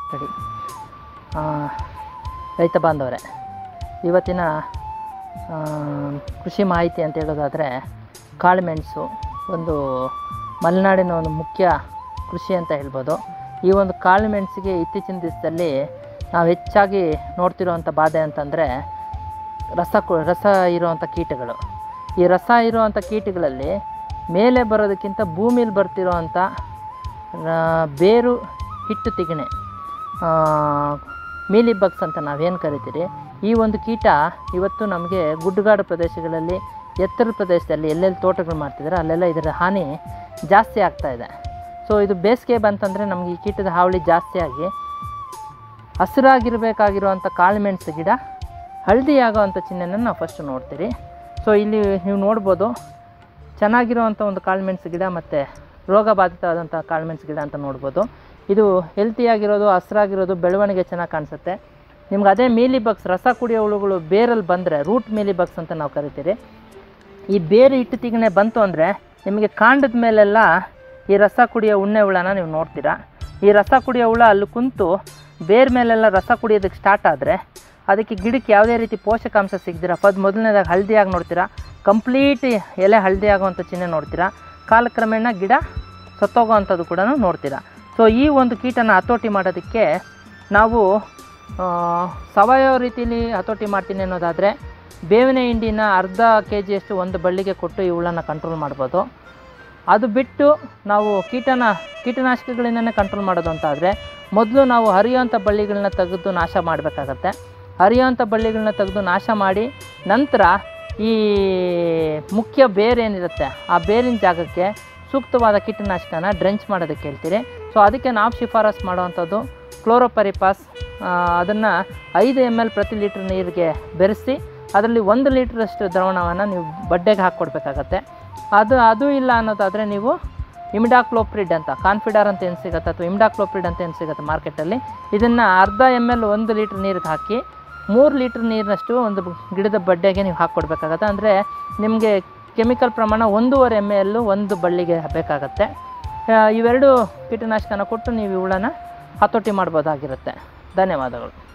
ready ರೈತ ಬಾಂಧವರೇ ಇವತ್ತಿನ ಆ, ಕೃಷಿ ಮಾಹಿತಿ ಅಂತ ಹೇಳೋದಾದರೆ ಕಾಳುಮೆಣಸು ಒಂದು ಮಲೆನಾಡಿನ ಒಂದು ಮುಖ್ಯ ಕೃಷಿ ಅಂತ ಹೇಳ್ಬೋದು ಈ ಒಂದು ಕಾಳುಮೆಣಸಿಗೆ ಇತ್ತೀಚಿನ ದಿವಸದಲ್ಲಿ ನಾವು ಹೆಚ್ಚಾಗಿ ನೋಡ್ತಿರೋವಂಥ ಬಾಧೆ ಅಂತಂದರೆ ರಸ ಕು ರಸ ಇರುವಂಥ ಕೀಟಗಳು ಈ ರಸ ಇರುವಂಥ ಕೀಟಗಳಲ್ಲಿ ಮೇಲೆ ಬರೋದಕ್ಕಿಂತ ಭೂಮಿಲಿ ಬರ್ತಿರೋವಂಥ ಆ, ಬೇರು ಹಿಟ್ಟು ತಿಗಣೆ ಮೀಲಿ ಬಗ್ಸ್ ಅಂತ ನಾವೇನು ಕರಿತೀರಿ ಈ ಒಂದು ಕೀಟ ಇವತ್ತು ನಮಗೆ ಗುಡ್ಡಗಾಡು ಪ್ರದೇಶಗಳಲ್ಲಿ ಎತ್ತರ ಪ್ರದೇಶದಲ್ಲಿ ಎಲ್ಲೆಲ್ಲಿ ತೋಟಗಳು ಮಾಡ್ತಿದ್ದಾರೆ ಅಲ್ಲೆಲ್ಲ ಇದರ ಹಾನಿ ಜಾಸ್ತಿ ಆಗ್ತಾ ಇದೆ ಸೊ ಇದು ಬೇಸಿಗೆ ಬಂತಂದರೆ ನಮಗೆ ಈ ಕೀಟದ ಹಾವಳಿ ಜಾಸ್ತಿ ಆಗಿ ಹಸಿರಾಗಿರಬೇಕಾಗಿರುವಂಥ ಕಾಳುಮೆಣಸು ಗಿಡ ಹಳದಿ ಆಗೋವಂಥ ಚಿಹ್ನೆನ ನಾವು ಫಸ್ಟ್ ನೋಡ್ತೀರಿ ಸೊ ಇಲ್ಲಿ ನೀವು ನೋಡ್ಬೋದು ಚೆನ್ನಾಗಿರುವಂಥ ಒಂದು ಕಾಳುಮೆಣಸು ಗಿಡ ಮತ್ತು ರೋಗ ಬಾಧಿತವಾದಂಥ ಕಾಳುಮೆಣಸು ಗಿಡ ಅಂತ ನೋಡ್ಬೋದು ಇದು ಹೆಲ್ತಿಯಾಗಿರೋದು ಹಸ್ರಾಗಿರೋದು ಬೆಳವಣಿಗೆ ಚೆನ್ನಾಗಿ ಕಾಣಿಸುತ್ತೆ ನಿಮ್ಗೆ ಅದೇ ಮೀಲಿ ಬಗ್ಸ್ ರಸ ಕುಡಿಯೋ ಹುಳುಗಳು ಬೇರಲ್ಲಿ ಬಂದರೆ ರೂಟ್ ಮೀಲಿ ಬಗ್ಸ್ ಅಂತ ನಾವು ಕರಿತೀರಿ ಈ ಬೇರು ಇಟ್ಟು ತಿಗಣೆ ಬಂತು ಅಂದರೆ ನಿಮಗೆ ಕಾಂಡದ ಮೇಲೆಲ್ಲ ಈ ರಸ ಕುಡಿಯೋ ಉಣ್ಣೆ ಹುಳನ ನೀವು ನೋಡ್ತೀರಾ ಈ ರಸ ಕುಡಿಯೋ ಹುಳ ಅಲ್ಲಿ ಕುಂತು ಬೇರ್ ಮೇಲೆಲ್ಲ ರಸ ಕುಡಿಯೋದಕ್ಕೆ ಸ್ಟಾರ್ಟ್ ಆದರೆ ಅದಕ್ಕೆ ಗಿಡಕ್ಕೆ ಯಾವುದೇ ರೀತಿ ಪೋಷಕಾಂಶ ಸಿಗದಿರ ಪದ್ ಮೊದಲನೇದಾಗಿ ಹಳದಿಯಾಗಿ ನೋಡ್ತೀರಾ ಕಂಪ್ಲೀಟ್ ಎಲೆ ಹಳದಿ ಆಗುವಂಥ ಚಿಹ್ನೆ ನೋಡ್ತೀರಾ ಕಾಲಕ್ರಮೇಣ ಗಿಡ ಸತ್ತೋಗೋವಂಥದ್ದು ಕೂಡ ನೋಡ್ತೀರಾ ಸೊ ಈ ಒಂದು ಕೀಟನ ಹತೋಟಿ ಮಾಡೋದಕ್ಕೆ ನಾವು ಆ, ಸಾವಯವ ರೀತಿಯಲ್ಲಿ ಹತೋಟಿ ಮಾಡ್ತೀನಿ ಅನ್ನೋದಾದರೆ ಬೇವಿನ ಹಿಂಡಿನ ಅರ್ಧ ಕೆ ಜಿಯಷ್ಟು ಒಂದು ಬಳ್ಳಿಗೆ ಕೊಟ್ಟು ಈ ಹುಳನ ಕಂಟ್ರೋಲ್ ಮಾಡ್ಬೋದು ಅದು ಬಿಟ್ಟು ನಾವು ಕೀಟನ ಕೀಟನಾಶಕಗಳಿಂದನೇ ಕಂಟ್ರೋಲ್ ಮಾಡೋದು ಅಂತ ಆದರೆ ಮೊದಲು ನಾವು ಹರಿಯುವಂಥ ಬಳ್ಳಿಗಳನ್ನ ತೆಗೆದು ನಾಶ ಮಾಡಬೇಕಾಗತ್ತೆ ಹರಿಯುವಂಥ ಬಳ್ಳಿಗಳನ್ನ ತೆಗೆದು ನಾಶ ಮಾಡಿ ನಂತರ ಈ ಮುಖ್ಯ ಬೇರ್ ಏನಿರುತ್ತೆ ಆ ಬೇರಿನ ಜಾಗಕ್ಕೆ ಸೂಕ್ತವಾದ ಕೀಟನಾಶಕನ ಡ್ರೆಂಚ್ ಮಾಡೋದಕ್ಕೆ ಹೇಳ್ತೀರಿ ಸೊ ಅದಕ್ಕೆ ನಾವು ಶಿಫಾರಸ್ ಮಾಡುವಂಥದ್ದು ಕ್ಲೋರೋಪರಿಪಾಸ್ ಅದನ್ನು ಐದು ಎಮ್ ಎಲ್ ಪ್ರತಿ ಲೀಟ್ರ್ ನೀರಿಗೆ ಬೆರೆಸಿ ಅದರಲ್ಲಿ ಒಂದು ಲೀಟ್ರಷ್ಟು ದ್ರವಣವನ್ನು ನೀವು ಬಡ್ಡೆಗೆ ಹಾಕ್ಕೊಡ್ಬೇಕಾಗತ್ತೆ ಅದು ಅದು ಇಲ್ಲ ಅನ್ನೋದಾದರೆ ನೀವು ಇಮಿಡಾಕ್ಲೋಪ್ರಿಡ್ ಅಂತ ಕಾನ್ಫಿಡಾರ್ ಅಂತ ಏನು ಸಿಗುತ್ತೆ ಅಥವಾ ಇಮಿಡಾಕ್ಲೋಪ್ರಿಡ್ ಅಂತ ಏನು ಸಿಗುತ್ತೆ ಮಾರ್ಕೆಟಲ್ಲಿ ಇದನ್ನು ಅರ್ಧ ಎಮ್ ಎಲ್ ಒಂದು ಲೀಟ್ರ್ ನೀರಿಗೆ ಹಾಕಿ ಮೂರು ಲೀಟ್ರ್ ನೀರಿನಷ್ಟು ಒಂದು ಗಿಡದ ಬಡ್ಡೆಗೆ ನೀವು ಹಾಕ್ಕೊಡ್ಬೇಕಾಗತ್ತೆ ಅಂದರೆ ನಿಮಗೆ ಕೆಮಿಕಲ್ ಪ್ರಮಾಣ ಒಂದೂವರೆ ಎಮ್ ಎಲ್ಲು ಒಂದು ಬಳ್ಳಿಗೆ ಬೇಕಾಗತ್ತೆ ಆ, ಇವೆರಡು ಕೀಟನಾಶಕನ ಕೊಟ್ಟು ನೀವು ಇವುಗಳನ್ನ ಹತೋಟಿ ಮಾಡ್ಬೋದಾಗಿರುತ್ತೆ ಧನ್ಯವಾದಗಳು